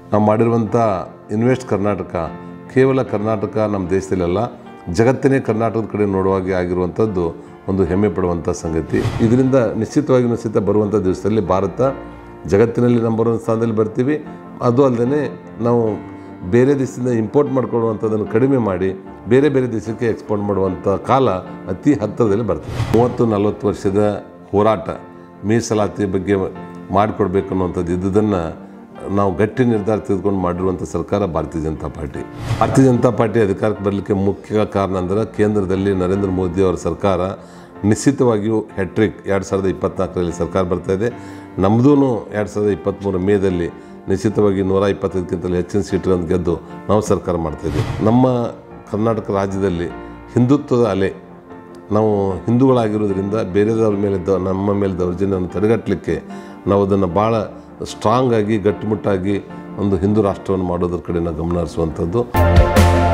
ನಾವು ಮಾಡಿರುವಂಥ ಇನ್ವೆಸ್ಟ್ ಕರ್ನಾಟಕ ಕೇವಲ ಕರ್ನಾಟಕ ನಮ್ಮ ದೇಶದಲ್ಲೆಲ್ಲ ಜಗತ್ತನ್ನೇ ಕರ್ನಾಟಕದ ಕಡೆ ನೋಡುವಾಗೆ ಆಗಿರುವಂಥದ್ದು ಒಂದು ಹೆಮ್ಮೆ ಪಡುವಂಥ ಸಂಗತಿ ಇದರಿಂದ ನಿಶ್ಚಿತವಾಗಿ ನಿಶ್ಚಿತ ಬರುವಂಥ ದಿವಸದಲ್ಲಿ ಭಾರತ ಜಗತ್ತಿನಲ್ಲಿ ನಂಬರ್ ಒನ್ ಸ್ಥಾನದಲ್ಲಿ ಬರ್ತೀವಿ ಅದು ಅಲ್ಲದೆ ನಾವು ಬೇರೆ ದೇಶದಿಂದ ಇಂಪೋರ್ಟ್ ಮಾಡ್ಕೊಳ್ಳುವಂಥದ್ದನ್ನು ಕಡಿಮೆ ಮಾಡಿ ಬೇರೆ ಬೇರೆ ದೇಶಕ್ಕೆ ಎಕ್ಸ್ಪೋರ್ಟ್ ಮಾಡುವಂಥ ಕಾಲ ಅತಿ ಹತ್ತಿರದಲ್ಲಿ ಬರ್ತದೆ ಮೂವತ್ತು ನಲವತ್ತು ವರ್ಷದ ಹೋರಾಟ ಮೀಸಲಾತಿ ಬಗ್ಗೆ ಮಾಡಿಕೊಡ್ಬೇಕು ಅನ್ನುವಂಥದ್ದು ಇದ್ದುದನ್ನು ನಾವು ಗಟ್ಟಿ ನಿರ್ಧಾರ ತೆಗೆದುಕೊಂಡು ಮಾಡಿರುವಂಥ ಸರ್ಕಾರ ಭಾರತೀಯ ಜನತಾ ಪಾರ್ಟಿ ಭಾರತೀಯ ಜನತಾ ಪಾರ್ಟಿ ಅಧಿಕಾರಕ್ಕೆ ಬರಲಿಕ್ಕೆ ಮುಖ್ಯ ಕಾರಣ ಅಂದರೆ ಕೇಂದ್ರದಲ್ಲಿ ನರೇಂದ್ರ ಮೋದಿ ಅವರ ಸರ್ಕಾರ ನಿಶ್ಚಿತವಾಗಿಯೂ ಹ್ಯಾಟ್ರಿಕ್ ಎರಡು ಸಾವಿರದ ಇಪ್ಪತ್ನಾಲ್ಕರಲ್ಲಿ ಸರ್ಕಾರ ಬರ್ತಾ ಇದೆ ನಮ್ಮದೂ ಎರಡು ಸಾವಿರದ ಇಪ್ಪತ್ತ್ಮೂರು ಮೇದಲ್ಲಿ ನಿಶ್ಚಿತವಾಗಿ ನೂರ ಇಪ್ಪತ್ತೈದಕ್ಕಿಂತಲೂ ಹೆಚ್ಚಿನ ಸೀಟ್ಗಳನ್ನು ಗೆದ್ದು ನಾವು ಸರ್ಕಾರ ಮಾಡ್ತಾಯಿದ್ದೀವಿ ನಮ್ಮ ಕರ್ನಾಟಕ ರಾಜ್ಯದಲ್ಲಿ ಹಿಂದುತ್ವದ ಅಲೆ ನಾವು ಹಿಂದೂಗಳಾಗಿರೋದ್ರಿಂದ ಬೇರೆದವ್ರ ಮೇಲೆ ದ ನಮ್ಮ ಮೇಲೆ ದೌರ್ಜನ್ಯವನ್ನು ತಡೆಗಟ್ಟಲಿಕ್ಕೆ ನಾವು ಅದನ್ನು ಭಾಳ ಸ್ಟ್ರಾಂಗ್ ಆಗಿ ಗಟ್ಟಿಮುಟ್ಟಾಗಿ ಒಂದು ಹಿಂದೂ ರಾಷ್ಟ್ರವನ್ನು ಮಾಡೋದ್ರ ಕಡೆ ನಾವು ಗಮನ ಹರಿಸುವಂಥದ್ದು